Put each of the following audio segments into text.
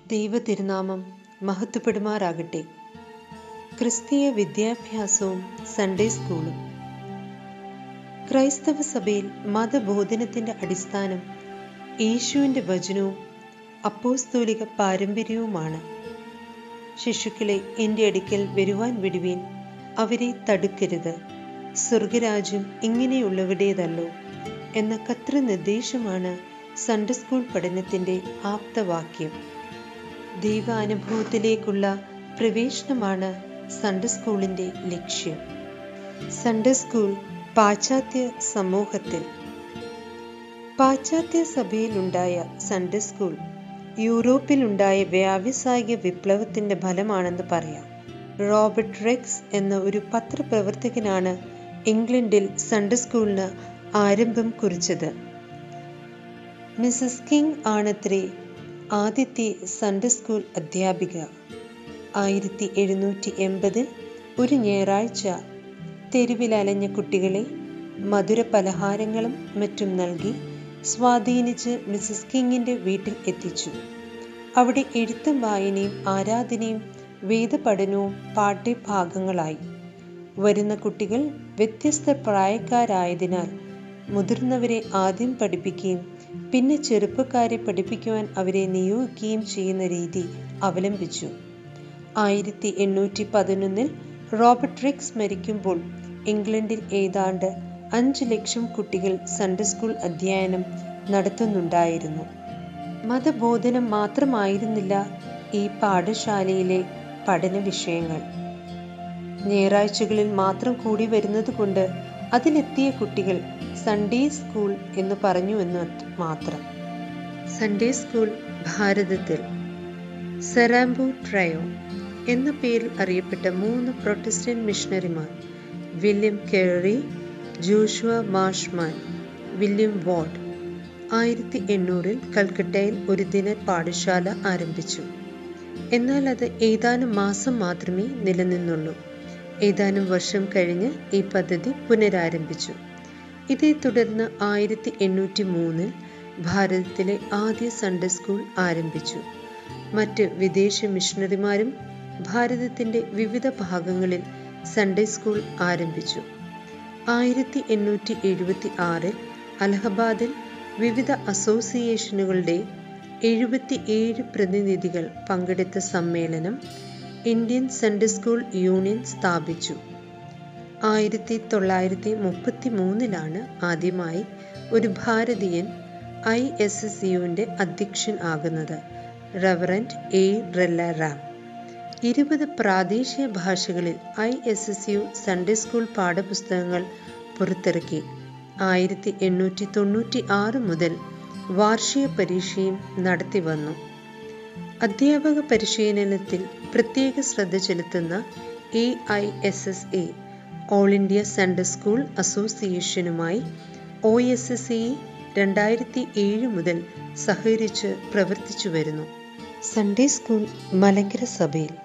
ദൈവ തിരുനാമം മഹത്വപ്പെടുമാറാകട്ടെ ക്രിസ്തീയ വിദ്യാഭ്യാസവും സൺഡേ സ്കൂളും ക്രൈസ്തവ സഭയിൽ മതബോധനത്തിന്റെ അടിസ്ഥാനം യേശുവിന്റെ വചനവും അപ്പോസ്തോലിക പാരമ്പര്യവുമാണ് ശിശുക്കളെ എൻ്റെ അടുക്കൽ വരുവാൻ വിടുവീൻ അവരെ തടുക്കരുത് സ്വർഗരാജ്യം ഇങ്ങനെയുള്ളവരുടേതല്ലോ എന്ന കത്ര നിർദ്ദേശമാണ് സൺഡേ സ്കൂൾ പഠനത്തിന്റെ ആപ്തവാക്യം ദൈവാനുഭവത്തിലേക്കുള്ള പ്രവേശനമാണ് സൺഡേ സ്കൂളിന്റെ ലക്ഷ്യം സൺഡേ സ്കൂൾ പാശ്ചാത്യ സമൂഹത്തിൽ പാശ്ചാത്യ സഭയിലുണ്ടായ സൺഡേ സ്കൂൾ യൂറോപ്പിലുണ്ടായ വ്യാവസായിക വിപ്ലവത്തിന്റെ ഫലമാണെന്ന് പറയാം റോബർട്ട് റെക്സ് എന്ന ഒരു പത്രപ്രവർത്തകനാണ് ഇംഗ്ലണ്ടിൽ സൺഡേ സ്കൂളിന് ആരംഭം കുറിച്ചത് മിസസ് കിങ് ആണത്രേ ആദ്യത്തെ സൺഡേ സ്കൂൾ അധ്യാപിക ആയിരത്തി എഴുന്നൂറ്റി എൺപതിൽ ഒരു ഞായറാഴ്ച തെരുവിലലഞ്ഞ കുട്ടികളെ മധുര പലഹാരങ്ങളും മറ്റും നൽകി സ്വാധീനിച്ച് മിസസ് കിങ്ങിന്റെ വീട്ടിൽ എത്തിച്ചു അവിടെ എഴുത്തും വായനയും ആരാധനയും വേദപഠനവും പാഠ്യഭാഗങ്ങളായി വരുന്ന കുട്ടികൾ വ്യത്യസ്ത പ്രായക്കാരായതിനാൽ മുതിർന്നവരെ ആദ്യം പഠിപ്പിക്കുകയും പിന്നെ ചെറുപ്പക്കാരെ പഠിപ്പിക്കുവാൻ അവരെ നിയോഗിക്കുകയും ചെയ്യുന്ന രീതി അവലംബിച്ചു ആയിരത്തി എണ്ണൂറ്റി പതിനൊന്നിൽ റോബർട്ട് റിക്സ് മരിക്കുമ്പോൾ ഇംഗ്ലണ്ടിൽ ഏതാണ്ട് അഞ്ച് ലക്ഷം കുട്ടികൾ സൺഡേ സ്കൂൾ അധ്യയനം നടത്തുന്നുണ്ടായിരുന്നു മതബോധനം മാത്രമായിരുന്നില്ല ഈ പാഠശാലയിലെ പഠന വിഷയങ്ങൾ ഞായറാഴ്ചകളിൽ മാത്രം കൂടി വരുന്നത് കൊണ്ട് അതിലെത്തിയ കുട്ടികൾ സൺഡേ സ്കൂൾ എന്ന് പറഞ്ഞു എന്ന് മാത്രം സൺഡേ സ്കൂൾ ഭാരതത്തിൽ സെറാംബു ട്രയോ എന്ന പേരിൽ അറിയപ്പെട്ട മൂന്ന് പ്രൊട്ടസ്റ്റന്റ് മിഷണറിമാർ William Carey Joshua Marshman William Ward ആയിരത്തി എണ്ണൂറിൽ കൽക്കട്ടയിൽ ഒരു ദിന പാഠശാല ആരംഭിച്ചു എന്നാൽ അത് ഏതാനും മാസം മാത്രമേ നിലനിന്നുള്ളൂ ഏതാനും വർഷം കഴിഞ്ഞ് ഈ പദ്ധതി പുനരാരംഭിച്ചു ഇതേ തുടർന്ന് ആയിരത്തി എണ്ണൂറ്റി മൂന്നിൽ ഭാരതത്തിലെ ആദ്യ സൺഡേ സ്കൂൾ ആരംഭിച്ചു മറ്റ് വിദേശ മിഷണറിമാരും ഭാരതത്തിന്റെ വിവിധ ഭാഗങ്ങളിൽ സൺഡേ സ്കൂൾ ആരംഭിച്ചു ആയിരത്തി എണ്ണൂറ്റി എഴുപത്തി ആറിൽ അലഹബാദിൽ വിവിധ അസോസിയേഷനുകളുടെ എഴുപത്തി ഏഴ് പ്രതിനിധികൾ പങ്കെടുത്ത സമ്മേളനം ഇന്ത്യൻ സൺഡേ സ്കൂൾ യൂണിയൻ സ്ഥാപിച്ചു ആയിരത്തി തൊള്ളായിരത്തി മുപ്പത്തി മൂന്നിലാണ് ആദ്യമായി ഒരു ഭാരതീയൻ ഐ എസ് എസ് യുവിൻ്റെ അധ്യക്ഷൻ ആകുന്നത് റവറൻറ്റ് എ റെല്ല റാം ഇരുപത് പ്രാദേശിക ഭാഷകളിൽ I S S U Sunday school പാഠപുസ്തകങ്ങൾ പുറത്തിറക്കി ആയിരത്തി എണ്ണൂറ്റി തൊണ്ണൂറ്റി ആറ് മുതൽ വാർഷിക പരീക്ഷയും നടത്തി വന്നു അധ്യാപക പരിശീലനത്തിൽ പ്രത്യേക ശ്രദ്ധ ചെലുത്തുന്ന A I S S A all India Sunday school അസോസിയേഷനുമായി ഒ എസ് എസ് എ രണ്ടായിരത്തി ഏഴ് മുതൽ സഹകരിച്ച് പ്രവർത്തിച്ചു വരുന്നു സൺഡേ സ്കൂൾ മലങ്കര സഭയിൽ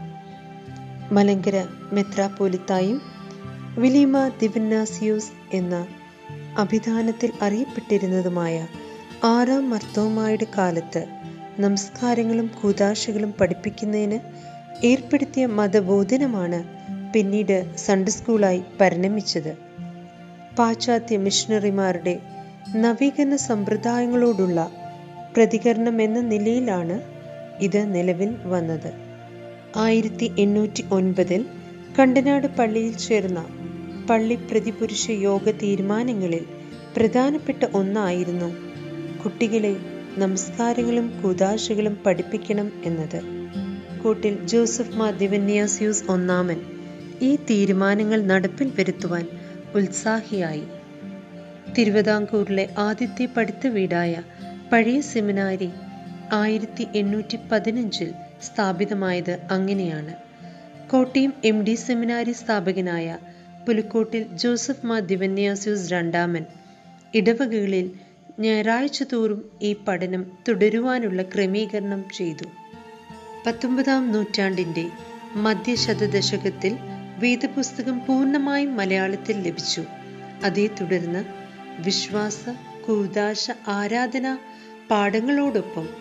മലങ്കര മെത്രാപ്പോലിത്തായും വിലീമ ദിവന്നാസിയോസ് എന്ന അഭിധാനത്തിൽ അറിയപ്പെട്ടിരുന്നതുമായ ആറാം മർത്തോമായുടെ കാലത്ത് നമസ്കാരങ്ങളും കൂതാശകളും പഠിപ്പിക്കുന്നതിന് ഏർപ്പെടുത്തിയ മതബോധനമാണ് പിന്നീട് സൺഡേ സ്കൂളായി പരിണമിച്ചത് പാശ്ചാത്യ മിഷണറിമാരുടെ നവീകരണ സമ്പ്രദായങ്ങളോടുള്ള പ്രതികരണം എന്ന നിലയിലാണ് ഇത് നിലവിൽ വന്നത് ആയിരത്തി എണ്ണൂറ്റി ഒൻപതിൽ കണ്ടനാട് പള്ളിയിൽ ചേർന്ന പള്ളി പ്രതിപുരുഷ യോഗ തീരുമാനങ്ങളിൽ പ്രധാനപ്പെട്ട ഒന്നായിരുന്നു കുട്ടികളെ നമസ്കാരങ്ങളും കൂതാശകളും പഠിപ്പിക്കണം എന്നത് കൂട്ടിൽ ജോസഫ് മാർ ദിവന്യാസ്യൂസ് ഒന്നാമൻ ഈ തീരുമാനങ്ങൾ നടപ്പിൽ വരുത്തുവാൻ ഉത്സാഹിയായി തിരുവിതാംകൂറിലെ ആദ്യത്തെ പഠിത്ത വീടായ പഴയ സെമിനാരി ആയിരത്തി എണ്ണൂറ്റി പതിനഞ്ചിൽ സ്ഥാപിതമായത് അങ്ങനെയാണ് കോട്ടയം എം ഡി സെമിനാരി സ്ഥാപകനായ പുലിക്കോട്ടിൽ ജോസഫ് മാർ ദിവന്യാസ്യൂസ് രണ്ടാമൻ ഇടവകകളിൽ ഞായറാഴ്ച തോറും ഈ പഠനം തുടരുവാനുള്ള ക്രമീകരണം ചെയ്തു പത്തൊമ്പതാം നൂറ്റാണ്ടിൻ്റെ മധ്യശതദശകത്തിൽ വേദപുസ്തകം പൂർണ്ണമായും മലയാളത്തിൽ ലഭിച്ചു അതേ തുടർന്ന് വിശ്വാസ കൂതാശ ആരാധന പാഠങ്ങളോടൊപ്പം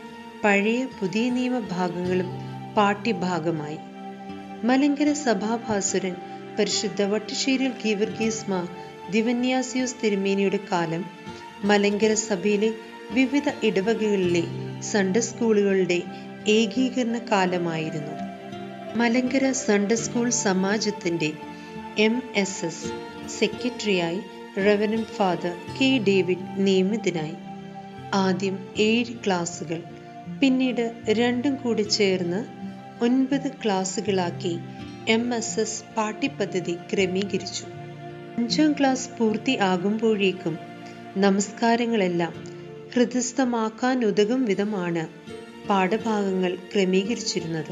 പഴയ പുതിയ നിയമ ഭാഗങ്ങളും പാഠ്യഭാഗമായി മലങ്കര സഭാഭാസുരൻ പരിശുദ്ധ വട്ടുശ്ശേരിൽ ഗീവർഗീസ് മാ ദിവന്യാസിയോസ് തിരുമേനിയുടെ കാലം മലങ്കര സഭയിലെ വിവിധ ഇടവകകളിലെ സൺഡേ സ്കൂളുകളുടെ ഏകീകരണ കാലമായിരുന്നു മലങ്കര സൺഡേ സ്കൂൾ സമാജത്തിന്റെ എം എസ് എസ് സെക്രട്ടറിയായി റവനൻ ഫാദർ കെ ഡേവിഡ് നിയമിതനായി ആദ്യം ഏഴ് ക്ലാസുകൾ പിന്നീട് രണ്ടും കൂടി ചേർന്ന് ഒൻപത് ക്ലാസുകളാക്കി എം എസ് എസ് പാഠ്യപദ്ധതി ക്രമീകരിച്ചു അഞ്ചാം ക്ലാസ് പൂർത്തിയാകുമ്പോഴേക്കും നമസ്കാരങ്ങളെല്ലാം ഹൃദയസ്ഥമാക്കാനുതകും വിധമാണ് പാഠഭാഗങ്ങൾ ക്രമീകരിച്ചിരുന്നത്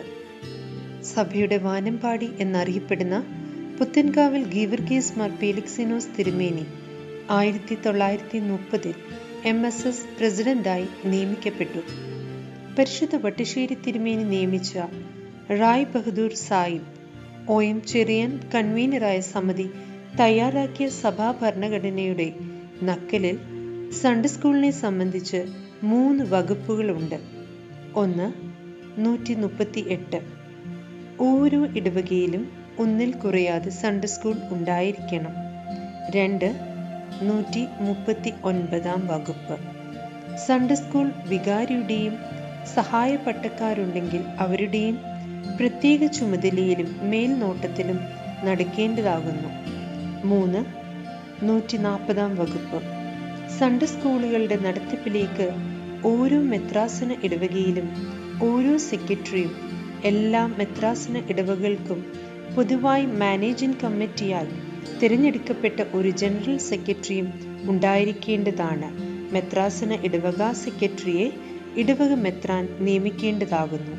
സഭയുടെ വാനമ്പാടി എന്നറിയപ്പെടുന്ന പുത്തൻകാവിൽ ഗീവർഗീസ് മാർ പീലിക്സിനോസ് തിരുമേനി ആയിരത്തി തൊള്ളായിരത്തി മുപ്പതിൽ എം എസ് എസ് പ്രസിഡന്റായി നിയമിക്കപ്പെട്ടു പരിശുദ്ധ വട്ടശ്ശേരി തിരുമേനി നിയമിച്ച റായ് ബഹദൂർ സാഹിബ് ഒ എം ചെറിയൻ കൺവീനറായ സമിതി തയ്യാറാക്കിയ സഭാ ഭരണഘടനയുടെ നക്കലിൽ സൺഡേ സ്കൂളിനെ സംബന്ധിച്ച് മൂന്ന് വകുപ്പുകളുണ്ട് ഒന്ന് നൂറ്റി മുപ്പത്തി എട്ട് ഓരോ ഇടവകയിലും ഒന്നിൽ കുറയാതെ സൺഡേ സ്കൂൾ ഉണ്ടായിരിക്കണം രണ്ട് നൂറ്റി മുപ്പത്തി ഒൻപതാം വകുപ്പ് സൺഡേ സ്കൂൾ വികാരിയുടെയും സഹായപ്പട്ടക്കാരുണ്ടെങ്കിൽ അവരുടെയും പ്രത്യേക ചുമതലയിലും മേൽനോട്ടത്തിലും നടക്കേണ്ടതാകുന്നു മൂന്ന് നൂറ്റി നാൽപ്പതാം വകുപ്പ് സൺഡേ സ്കൂളുകളുടെ നടത്തിപ്പിലേക്ക് ഓരോ മെത്രാസന ഇടവകയിലും ഓരോ സെക്രട്ടറിയും എല്ലാ മെത്രാസന ഇടവകൾക്കും പൊതുവായി മാനേജിംഗ് കമ്മിറ്റിയാൽ തിരഞ്ഞെടുക്കപ്പെട്ട ഒരു ജനറൽ സെക്രട്ടറിയും ഉണ്ടായിരിക്കേണ്ടതാണ് മെത്രാസന ഇടവക സെക്രട്ടറിയെ ഇടവക മെത്രാൻ നിയമിക്കേണ്ടതാകുന്നു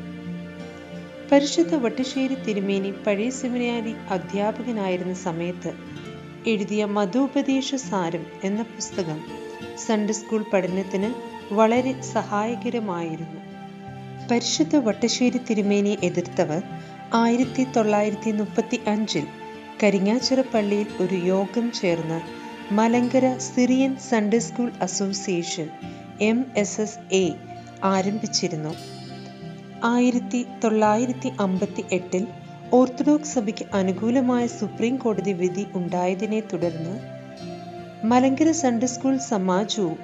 പരിശുദ്ധ വട്ടുശ്ശേരി തിരുമേനി പഴയ സെമിനാരി അധ്യാപകനായിരുന്ന സമയത്ത് എഴുതിയ മതോപദേശ സാരം എന്ന പുസ്തകം സൺഡേ സ്കൂൾ പഠനത്തിന് വളരെ സഹായകരമായിരുന്നു പരിശുദ്ധ വട്ടശ്ശേരി തിരുമേനിയെ എതിർത്തവർ ആയിരത്തി തൊള്ളായിരത്തി മുപ്പത്തി അഞ്ചിൽ കരിങ്ങാച്ചിറ പള്ളിയിൽ ഒരു യോഗം ചേർന്ന് Malankara Syrian Sunday school association M S S A ആരംഭിച്ചിരുന്നു ആയിരത്തി തൊള്ളായിരത്തി അമ്പത്തി എട്ടിൽ ഓർത്തഡോക്സ് സഭയ്ക്ക് അനുകൂലമായ സുപ്രീം കോടതി വിധി ഉണ്ടായതിനെ തുടർന്ന് മലങ്കര സൺഡേ സ്കൂൾ സമാജവും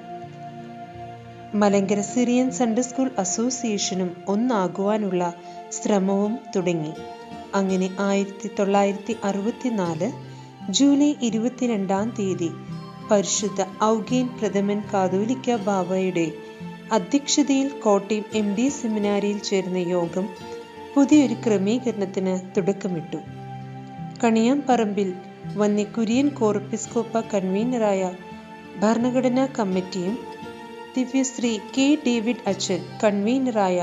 മലങ്കര സിറിയൻ സൺഡേ സ്കൂൾ അസോസിയേഷനും ഒന്നാകുവാനുള്ള ശ്രമവും തുടങ്ങി അങ്ങനെ ആയിരത്തി തൊള്ളായിരത്തി അറുപത്തിനാല് ജൂലൈ ഇരുപത്തിരണ്ടാം തീയതി പരിശുദ്ധ ഔഗേൻ പ്രഥമൻ കാതോലിക്ക ബാബയുടെ അധ്യക്ഷതയിൽ കോട്ടയം എം ഡി സെമിനാരിയിൽ ചേർന്ന യോഗം പുതിയൊരു ക്രമീകരണത്തിന് തുടക്കമിട്ടു കണിയാമ്പറമ്പിൽ വന്യ കുര്യൻ കോർപ്പിസ്കോപ്പ കൺവീനറായ ഭരണഘടനാ കമ്മിറ്റിയും ദിവ്യശ്രീ കെ ഡേവിഡ് അച്ഛൻ കൺവീനറായ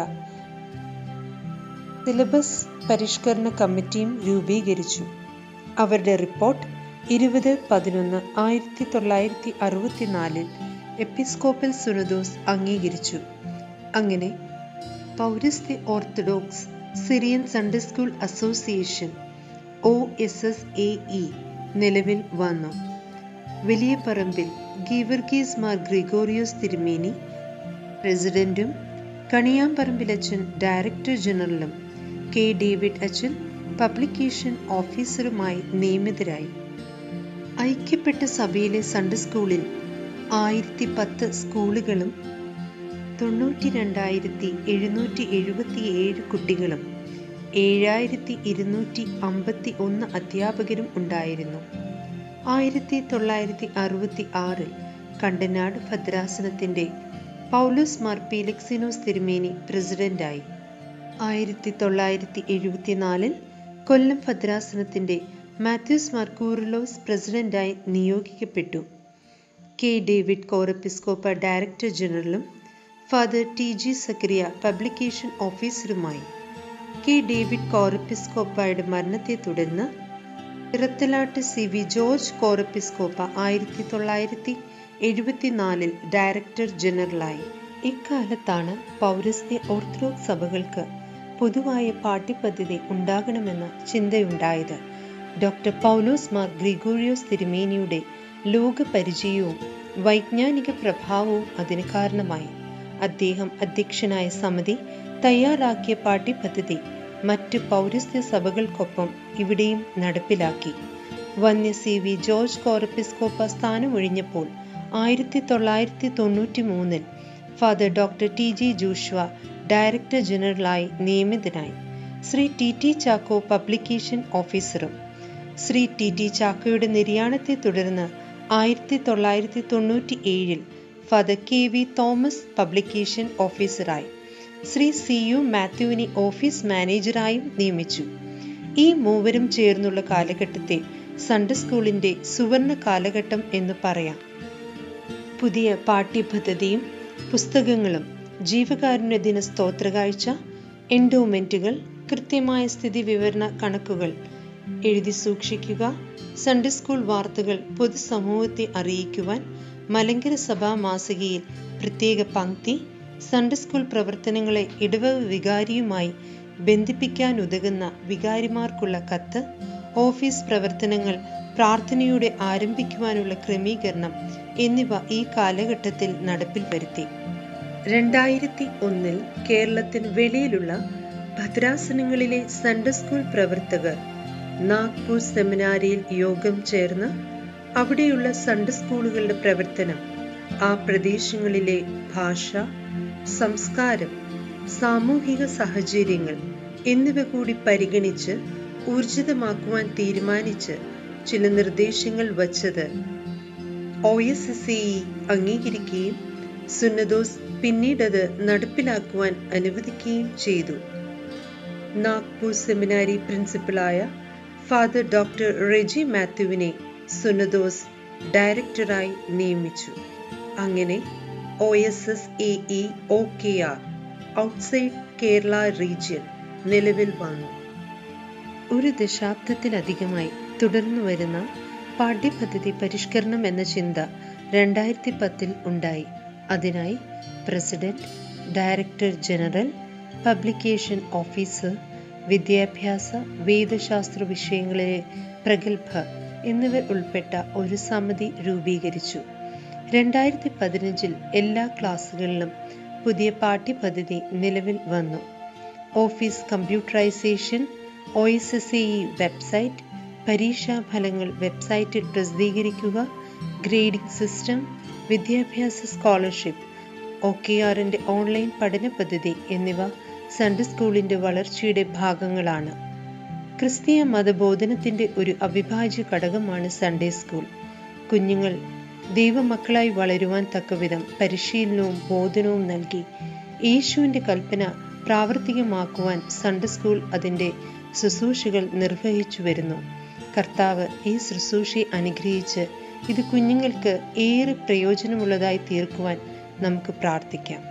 സിലബസ് പരിഷ്കരണ കമ്മിറ്റിയും രൂപീകരിച്ചു അവരുടെ റിപ്പോർട്ട് ഇരുപത് പതിനൊന്ന് ആയിരത്തി തൊള്ളായിരത്തി അറുപത്തിനാലിൽ എപ്പിസ്കോപ്പൽ സുനദോസ് അംഗീകരിച്ചു അങ്ങനെ പൗരസ്ത്യ orthodox Syrian Sunday school association O S S A E നിലവിൽ വന്നു വലിയ പറമ്പിൽ ഗീവർഗീസ് മാർ ഗ്രിഗോറിയോസ് തിരുമേനി പ്രസിഡന്റും കണിയാമ്പറമ്പിലച്ചൻ ഡയറക്ടർ ജനറലും കെ ഡേവിഡ് അച്ഛൻ പബ്ലിക്കേഷൻ ഓഫീസറുമായി നിയമിതരായി ഐക്യപ്പെട്ട സഭയിലെ സൺഡേ സ്കൂളിൽ ആയിരത്തി പത്ത് സ്കൂളുകളും തൊണ്ണൂറ്റി രണ്ടായിരത്തി എഴുന്നൂറ്റി എഴുപത്തി ഏഴ് കുട്ടികളും ഏഴായിരത്തി ഇരുന്നൂറ്റി അമ്പത്തി ഒന്ന് അധ്യാപകരും ഉണ്ടായിരുന്നു ആയിരത്തി തൊള്ളായിരത്തി അറുപത്തി ആറിൽ കണ്ടനാട് ഭദ്രാസനത്തിന്റെ പൗലോസ് മാർ പീലക്സിനോസ് തിരുമേനി പ്രസിഡന്റായി ആയിരത്തി തൊള്ളായിരത്തി എഴുപത്തിനാലിൽ കൊല്ലം ഭദ്രാസനത്തിന്റെ മാത്യൂസ് മാർ കൂറിലോസ് പ്രസിഡന്റായി നിയോഗിക്കപ്പെട്ടു കെ ഡേവിഡ് കോറപ്പിസ്കോപ്പ ഡയറക്ടർ ജനറലും father T G Zacharia publication ഓഫീസറുമായി കെ ഡേവിഡ് കോറപ്പിസ്കോപ്പയുടെ മരണത്തെ തുടർന്ന് ഇറത്തലാട്ട് സി വി ജോർജ് കോറപ്പിസ്കോപ്പ ആയിരത്തി തൊള്ളായിരത്തി എഴുപത്തിനാലിൽ ഡയറക്ടർ ജനറലായി ഇക്കാലത്താണ് പൗരസ്ത്യ ഓർത്തഡോക്സ് സഭകൾക്ക് പൊതുവായ പാഠ്യപദ്ധതി ഉണ്ടാകണമെന്ന ചിന്തയുണ്ടായത് ഡോക്ടർ പൗലോസ് മാർ ഗ്രിഗോറിയോസ് തിരുമേനിയുടെ ലോകപരിചയവും വൈജ്ഞാനിക പ്രഭാവവും അതിന് കാരണമായി അദ്ദേഹം അധ്യക്ഷനായ സമിതി തയ്യാറാക്കിയ പാഠ്യപദ്ധതി മറ്റ് പൗരസ്ത്യ സഭകൾക്കൊപ്പം ഇവിടെയും നടപ്പിലാക്കി വന്യ സി വി ജോർജ് കോറപ്പിസ്കോപ്പ സ്ഥാനമൊഴിഞ്ഞപ്പോൾ ആയിരത്തി തൊള്ളായിരത്തി തൊണ്ണൂറ്റി മൂന്നിൽ father doctor T G Joshua director ജനറലായി നിയമിതനായി Shri T T Chacko publication ഓഫീസറും ശ്രീ ടി ടി ചാക്കോയുടെ നിര്യാണത്തെ തുടർന്ന് ആയിരത്തി തൊള്ളായിരത്തി തൊണ്ണൂറ്റി ഏഴിൽ father K V Thomas publication ഓഫീസറായി ശ്രീ സി യു മാത്യുവിനെ ഓഫീസ് മാനേജറായും നിയമിച്ചു ഈ മൂവരും ചേർന്നുള്ള കാലഘട്ടത്തെ സൺഡേ സ്കൂളിന്റെ സുവർണ കാലഘട്ടം എന്ന് പറയാം പുതിയ പാഠ്യപദ്ധതിയും പുസ്തകങ്ങളും ജീവകാരുണ്യ ദിന സ്തോത്രകാഴ്ച എൻഡോമെന്റുകൾ കൃത്യമായ സ്ഥിതി വിവരണ കണക്കുകൾ എഴുതി സൂക്ഷിക്കുക സൺഡേ സ്കൂൾ വാർത്തകൾ പൊതുസമൂഹത്തെ അറിയിക്കുവാൻ മലങ്കര സഭാ മാസികയിൽ പ്രത്യേക പങ്ക്തി സൺഡേ സ്കൂൾ പ്രവർത്തനങ്ങളെ ഇടവക വികാരിയുമായി ബന്ധിപ്പിക്കാനുതകുന്ന വികാരിമാർക്കുള്ള കത്ത് ഓഫീസ് പ്രവർത്തനങ്ങൾ പ്രാർത്ഥനയോടെ ആരംഭിക്കുവാനുള്ള ക്രമീകരണം എന്നിവ ഈ കാലഘട്ടത്തിൽ നടപ്പിൽ വരുത്തി രണ്ടായിരത്തി ഒന്നിൽ കേരളത്തിന് വെളിയിലുള്ള ഭദ്രാസനങ്ങളിലെ സൺഡേ സ്കൂൾ പ്രവർത്തകർ നാഗ്പൂർ സെമിനാരിയിൽ യോഗം ചേർന്ന് അവിടെയുള്ള സൺഡേ സ്കൂളുകളുടെ പ്രവർത്തനം ആ പ്രദേശങ്ങളിലെ ഭാഷ സംസ്കാരം സാമൂഹിക സാഹചര്യങ്ങൾ എന്നിവ കൂടി പരിഗണിച്ച് ഊർജിതമാക്കുവാൻ തീരുമാനിച്ച് ചില നിർദ്ദേശങ്ങൾ വച്ചത് ഒ എസ് എസ് ഇ അംഗീകരിക്കുകയും സുന്നദോസ് പിന്നീടത് നടപ്പിലാക്കുവാൻ അനുവദിക്കുകയും ചെയ്തു നാഗ്പൂർ സെമിനാരി പ്രിൻസിപ്പലായ ഫാദർ ഡോക്ടർ റെജി മാത്യുവിനെ സുന്നദോസ് ഡയറക്ടറായി നിയമിച്ചു അങ്ങനെ O S S A E O K R outside Kerala region നിലവിൽ വന്നു ഒരു ദശാബ്ദത്തിലധികമായി തുടർന്നു വരുന്ന പാഠ്യപദ്ധതി പരിഷ്കരണം എന്ന ചിന്ത രണ്ടായിരത്തി പത്തിൽ ഉണ്ടായി അതിനായി president director general publication officer വിദ്യാഭ്യാസ വേദശാസ്ത്ര വിഷയങ്ങളിലെ പ്രഗത്ഭർ എന്നിവർ ഉൾപ്പെട്ട ഒരു സമിതി രൂപീകരിച്ചു രണ്ടായിരത്തി പതിനഞ്ചിൽ എല്ലാ ക്ലാസ്സുകളിലും പുതിയ പാഠ്യപദ്ധതി നിലവിൽ വന്നു office computerisation O S S E website പരീക്ഷാ ഫലങ്ങൾ വെബ്സൈറ്റിൽ പ്രസിദ്ധീകരിക്കുക ഗ്രേഡിംഗ് സിസ്റ്റം വിദ്യാഭ്യാസ സ്കോളർഷിപ്പ് ഒ കെ ആറിൻ്റെ ഓൺലൈൻ പഠന പദ്ധതി എന്നിവ സൺഡേ സ്കൂളിൻ്റെ വളർച്ചയുടെ ഭാഗങ്ങളാണ് ക്രിസ്തീയ മതബോധനത്തിൻ്റെ ഒരു അവിഭാജ്യ ഘടകമാണ് സൺഡേ സ്കൂൾ കുഞ്ഞുങ്ങൾ ദൈവമക്കളായി വളരുവാൻ തക്കവിധം പരിശീലനവും ബോധനവും നൽകി യേശുവിൻ്റെ കൽപ്പന പ്രാവർത്തികമാക്കുവാൻ സൺഡേ സ്കൂൾ അതിൻ്റെ ശുശ്രൂഷകൾ നിർവഹിച്ചു വരുന്നു കർത്താവ് ഈ ശുശ്രൂഷയെ അനുഗ്രഹിച്ച് ഇത് കുഞ്ഞുങ്ങൾക്ക് ഏറെ പ്രയോജനമുള്ളതായി തീർക്കുവാൻ നമുക്ക് പ്രാർത്ഥിക്കാം